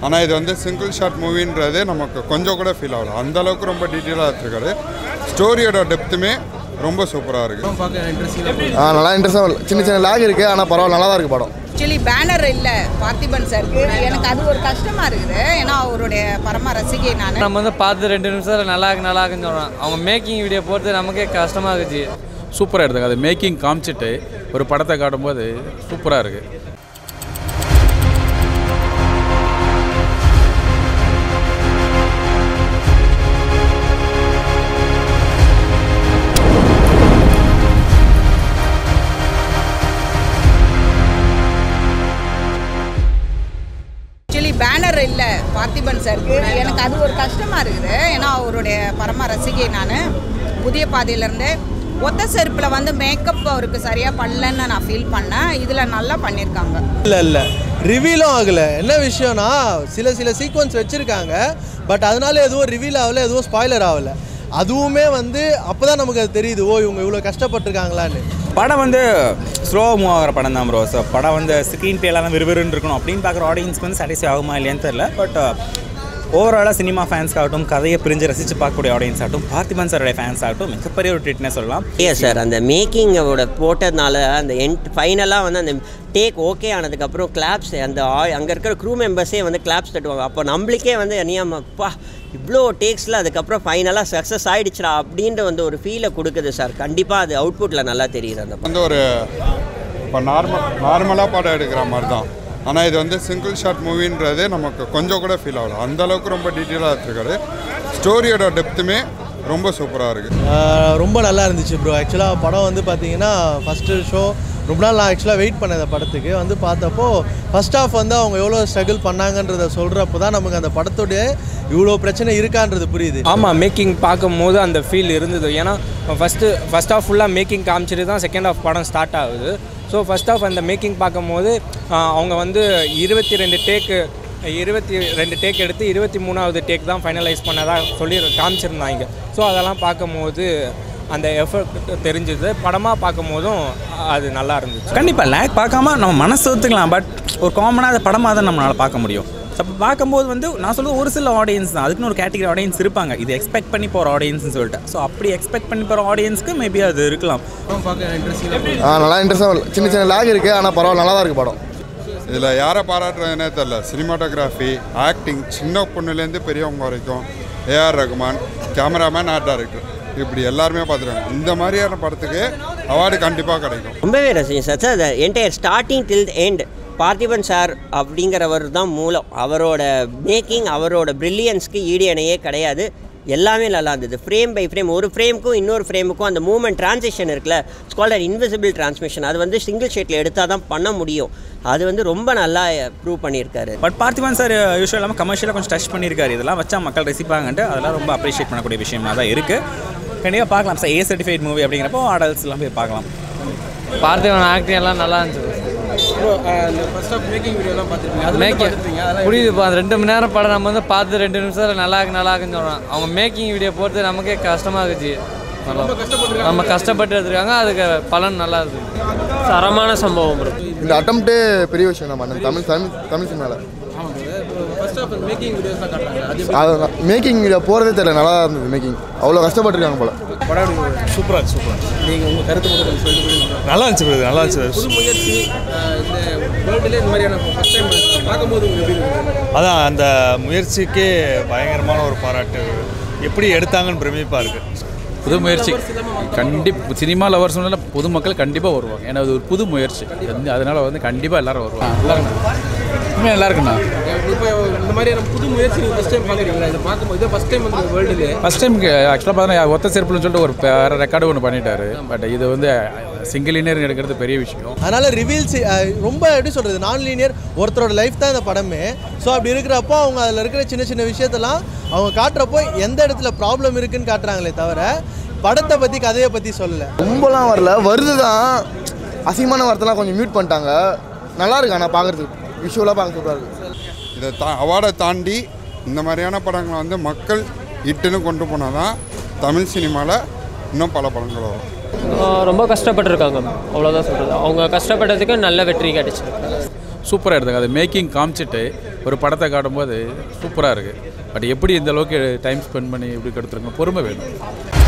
ஆனால் இது வந்து சிங்கிள் ஷாட் மூவின்றது நமக்கு கொஞ்சம் கூட ஃபீல் ஆகல அந்த அளவுக்கு ரொம்ப டீட்டெயிலாக எடுத்துருக்காரு ஸ்டோரியோட டெப்த்துமே ரொம்ப சூப்பராக இருக்குது ஆ நல்லா இன்ட்ரெஸ்டாக சின்ன சின்ன லேக் இருக்குது ஆனால் பரவாயில்ல நல்லா தான் இருக்குது படம் ஆக்சுவலி பேனர் இல்லை பார்த்திபன் சாருக்கு எனக்கு அது ஒரு கஷ்டமாக இருக்குது ஏன்னா அவருடைய பரம ரசிகை நான் நம்ம வந்து பார்த்து ரெண்டு நிமிஷத்தில் நல்லா இருக்கு நல்லா இருக்குன்னு சொல்கிறோம் அவங்க மேக்கிங் வீடியோ போட்டு நமக்கே கஷ்டமாக இருந்துச்சு சூப்பராக எடுத்தாங்க அது மேக்கிங் காமிச்சிட்டு ஒரு படத்தை காட்டும்போது சூப்பராக இருக்குது ஆக்சுவலி பேனர் இல்லை பார்த்திபன் சாருக்கு எனக்கு அது ஒரு கஷ்டமாக இருக்குது ஏன்னா அவருடைய பரம ரசிகை நான் புதிய பாதையிலேருந்து ஒத்த செருப்பில் வந்து மேக்கப் அவருக்கு சரியாக பண்ணலன்னு நான் ஃபீல் பண்ணேன் இதில் நல்லா பண்ணியிருக்காங்க இல்லை இல்லை ரிவீலும் ஆகலை என்ன விஷயம்னா சில சில சீக்வன்ஸ் வச்சுருக்காங்க பட் அதனால எதுவும் ரிவீல் ஆகலை எதுவும் ஸ்பாய்லர் ஆகலை அதுவுமே வந்து அப்போ தான் நமக்கு அது தெரியுது ஓ இவங்க இவ்வளோ கஷ்டப்பட்டிருக்காங்களான்னு படம் வந்து ஸ்லோ மூவ் ஆகிற படம் தான் ப்ரோ ஸோ படம் வந்து ஸ்க்ரீன் பிளேலாம் விறுவிறுன்னு இருக்கணும் அப்படின்னு பார்க்குற ஆடியன்ஸ்க்கு வந்து சாட்டிஸ்ஃபை ஆகுமா இல்லையான்னு தெரில பட் ஓவராலாக சினிமா ஃபேன்ஸ்க்காகட்டும் கதையை பிரிஞ்சு ரசித்து பார்க்கக்கூடிய ஆடியன்ஸ் ஆகட்டும் பார்த்திபன் சாரோடைய ஃபேன்ஸ் ஆகட்டும் மிகப்பெரிய ஒரு ட்ரீட்னே சொல்லலாம் ஏ சார் அந்த மேக்கிங்கோட போட்டதுனால அந்த எண்ட் ஃபைனலாக வந்து அந்த டேக் ஓகே ஆனதுக்கப்புறம் கிளாப்ஸ் அந்த அங்கே இருக்கிற க்ரூ மெம்பர்ஸே வந்து கிளாப்ஸ் தட்டுவாங்க அப்போ நம்மளுக்கே வந்து அநியாமப்பா இவ்வளோ டேக்ஸில் அதுக்கப்புறம் ஃபைனலாக சக்ஸஸ் ஆகிடுச்சுடா அப்படின்ற வந்து ஒரு ஃபீலை கொடுக்குது சார் கண்டிப்பாக அது அவுட்புட்டில் நல்லா தெரியுது அந்த வந்து ஒரு இப்போ நார்மல் நார்மலாக படம் எடுக்கிற மாதிரி தான் ஆனால் இது வந்து சிங்கிள் ஷாட் மூவின்றது நமக்கு கொஞ்சம் கூட ஃபீல் ஆகல அந்த அளவுக்கு ரொம்ப டீட்டெயிலாக எடுத்துருக்காரு ஸ்டோரியோட டெப்த்துமே ரொம்ப சூப்பராக இருக்குது ஆஹ் ரொம்ப நல்லா இருந்துச்சு ப்ரோ ஆக்சுவலாக படம் வந்து பார்த்தீங்கன்னா ஃபஸ்ட்டு ஷோ ரொம்ப நாள் நான் ஆக்சுவலாக வெயிட் பண்ணேன் அந்த படத்துக்கு வந்து பார்த்தப்போ ஃபர்ஸ்ட் ஆஃப் வந்து அவங்க எவ்வளோ ஸ்ட்ரகிள் பண்ணாங்கன்றத சொல்கிறப்போ தான் நமக்கு அந்த படத்துடைய இவ்வளோ பிரச்சனை இருக்கான்றது புரியுது ஆமாம் மேக்கிங் பார்க்கும்போது அந்த ஃபீல் இருந்தது ஏன்னா ஃபஸ்ட்டு ஃபஸ்ட் ஆஃப் ஃபுல்லாக மேக்கிங் காமிச்சிட்டு தான் செகண்ட் ஆஃப் படம் ஸ்டார்ட் ஆகுது ஸோ ஃபஸ்ட் ஆஃப் அந்த மேக்கிங் பார்க்கும்போது ஆஹ், அவங்க வந்து இருபத்தி ரெண்டு டேக்கு இருபத்தி ரெண்டு டேக் எடுத்து இருபத்தி மூணாவது டேக் தான் ஃபைனலைஸ் பண்ணதாக சொல்லி காமிச்சிருந்தாங்க ஸோ அதெல்லாம் பார்க்கும்போது அந்த எஃபர்ட் தெரிஞ்சுது படமாக பார்க்கும்போதும் அது நல்லா இருந்துச்சு கண்டிப்பாக லேக் பார்க்காம நம்ம மனசு ஒத்துக்கலாம் பட் ஒரு காமனாக அதை படமாக தான் நம்மளால் பார்க்க முடியும் ஸோ அப்போ பார்க்கும்போது வந்து நான் சொல்றது ஒரு சில ஆடியன்ஸ் தான் அதுக்குன்னு ஒரு கேட்டகரி ஆடியன்ஸ் இருப்பாங்க இது எக்ஸ்பெக்ட் பண்ணி போகிற ஆடியன்ஸ்னு சொல்லிட்டு ஸோ அப்படி எக்ஸ்பெக்ட் பண்ணி போகிற ஆடியன்ஸ்க்கு மேபி அது இருக்கலாம் ஆ நல்லா இன்ட்ரெஸ்டாக சின்ன சின்ன லேக் இருக்குது ஆனால் பரவாயில்ல நல்லா தான் இருக்குது படம் இதில் யாரை பாராட்டுறதுனே தெரில சினிமாட்டோகிராஃபி ஆக்டிங் சின்ன பொண்ணுலேருந்து பெரியவங்க வரைக்கும் AR Rahman cameraman art director இப்படி எல்லாருமே பார்த்துருக்காங்க இந்த மாதிரியான படத்துக்கு அவார்டு கண்டிப்பாக கிடைக்கும் ரொம்பவே ரசிகன் sir sir entire starting till end Parthiban sir அப்படிங்கிறவர் தான் மூலம் அவரோட மேக்கிங் அவரோட பிரில்லியன்ஸ்க்கு ஈடு இணையே கிடையாது எல்லாமே நல்லா இருந்தது ஃப்ரேம் பை ஃப்ரேம் ஒரு ஃப்ரேமுக்கும் இன்னொரு ஃப்ரேமுக்கும் அந்த மூமெண்ட் டிரான்சிஷன் இருக்குல்ல ஸ்காலர் இன்விசிபிள் டிரான்ஸ்மிஷன் அது வந்து சிங்கிள் ஷேட்டில் எடுத்தால் தான் பண்ண முடியும் அது வந்து ரொம்ப நல்லா ப்ரூவ் பண்ணியிருக்காரு பட் பார்த்திபன் சார் யூஸ்வல் இல்லாமல் கமர்ஷியலாக கொஞ்சம் டச் பண்ணியிருக்காரு இதெல்லாம் வச்சா மக்கள் ரசிப்பாங்கன்ட்டு அதெல்லாம் ரொம்ப அப்ரிஷியேட் பண்ணக்கூடிய விஷயமா தான் இருக்குது கண்டிப்பாக பார்க்கலாம் சார் ஏ சர்டிஃபைட் மூவி அப்படிங்கிறப்போ ஆடல்ஸ்லாம் போய் பார்க்கலாம் பார்த்திபன் ஆக்டிங் எல்லாம் நல்லா இருந்துச்சு மேக்கிங் புரியுதுப்பா அந்த ரெண்டு மணி நேரம் படம் நம்ம வந்து பார்த்து ரெண்டு நிமிஷத்தில் நல்லா இருக்கு நல்லா இருக்குன்னு சொல்கிறோம் அவங்க மேக்கிங் வீடியோ போட்டு நமக்கே கஷ்டமாக இருந்துச்சு நல்லா நம்ம கஷ்டப்பட்டு எடுத்துருக்காங்க அதுக்கு பலன் நல்லா இருக்கு தரமான சம்பவம் bro. இந்த அட்டம்ப்டே பெரிய விஷயம் நம்ம அந்த தமிழ் தமிழ் தமிழ் சினிமாவில் அது மேக்கிங் வீடியோ போகிறதே தெரியல நல்லா தான் இருந்தது மேக்கிங் அவ்வளோ கஷ்டப்பட்டுருக்காங்க போல சூப்பராக சூப்பராக நீங்கள் உங்கள் கருத்து மட்டும் சொல்லிட்டு நல்லா இருந்துச்சு brother, நல்லா இருந்துச்சு அதான் அந்த முயற்சிக்கே பயங்கரமான ஒரு பாராட்டு எப்படி எடுத்தாங்கன்னு பிரமிப்பாக இருக்குது புது முயற்சி கண்டிப்பாக சினிமா லவர்ஸ்னால பொதுமக்கள் கண்டிப்பாக வருவாங்க ஏன்னா அது ஒரு புது முயற்சி வந்து அதனால வந்து கண்டிப்பாக எல்லாரும் வருவாங்க நல்லா இருக்குண்ணா உண்மையாக நல்லா இருக்குண்ணா இப்போ இந்த மாதிரியான புது முயற்சி நீங்கள் ஃபஸ்ட் டைம் பார்க்குறீங்களா இதை பார்க்கும்போது இதான் ஃபஸ்ட் டைம் வந்து வேர்ல்டுலே ஃபஸ்ட் டைம் ஆக்சுவலாக பார்த்தா ஒத்த செருப்புன்னு சொல்லிட்டு ஒரு வேறு ரெக்கார்டு ஒன்று பண்ணிட்டாரு பட் இது வந்து சிங்கிள் இனியர் எடுக்கிறது பெரிய விஷயம் அதனால் ரிவீல்ஸ் ரொம்ப எப்படி சொல்கிறது நான் லீனியர் ஒருத்தரோட லைஃப் தான் இந்த படமே ஸோ அப்படி இருக்கிறப்போ அவங்க அதில் இருக்கிற சின்ன சின்ன விஷயத்தெல்லாம் அவங்க காட்டுறப்போ எந்த இடத்துல ப்ராப்ளம் இருக்குன்னு காட்டுறாங்களே தவிர படத்தை பற்றி கதையை பற்றி சொல்லலை ரொம்பலாம் வரல வருது தான் அசிங்கமான வார்த்தைலாம் கொஞ்சம் மியூட் பண்ணிட்டாங்க நல்லா இருக்கு ஆனால் பார்க்குறதுக்கு விஷுவலாக பார்க்க சூப்பராக இருக்குது இதை தா அவார்டை தாண்டி இந்த மாதிரியான படங்களை வந்து மக்கள் இட்டுன்னு கொண்டு போனால் தான் தமிழ் சினிமாவில் இன்னும் பல படங்கள் வரும் ரொம்ப கஷ்டப்பட்டிருக்காங்க அவ்வளோதான் சொல்கிறது அவங்க கஷ்டப்பட்டதுக்கு நல்ல வெற்றி கிடைச்சிருக்கு சூப்பராக எடுத்தாங்க அது மேக்கிங் காமிச்சிட்டு ஒரு படத்தை காட்டும்போது சூப்பராக இருக்குது பட் எப்படி இந்த அளவுக்கு டைம் ஸ்பெண்ட் பண்ணி எப்படி கொடுத்துருக்கணும் பொறுமை வேணும்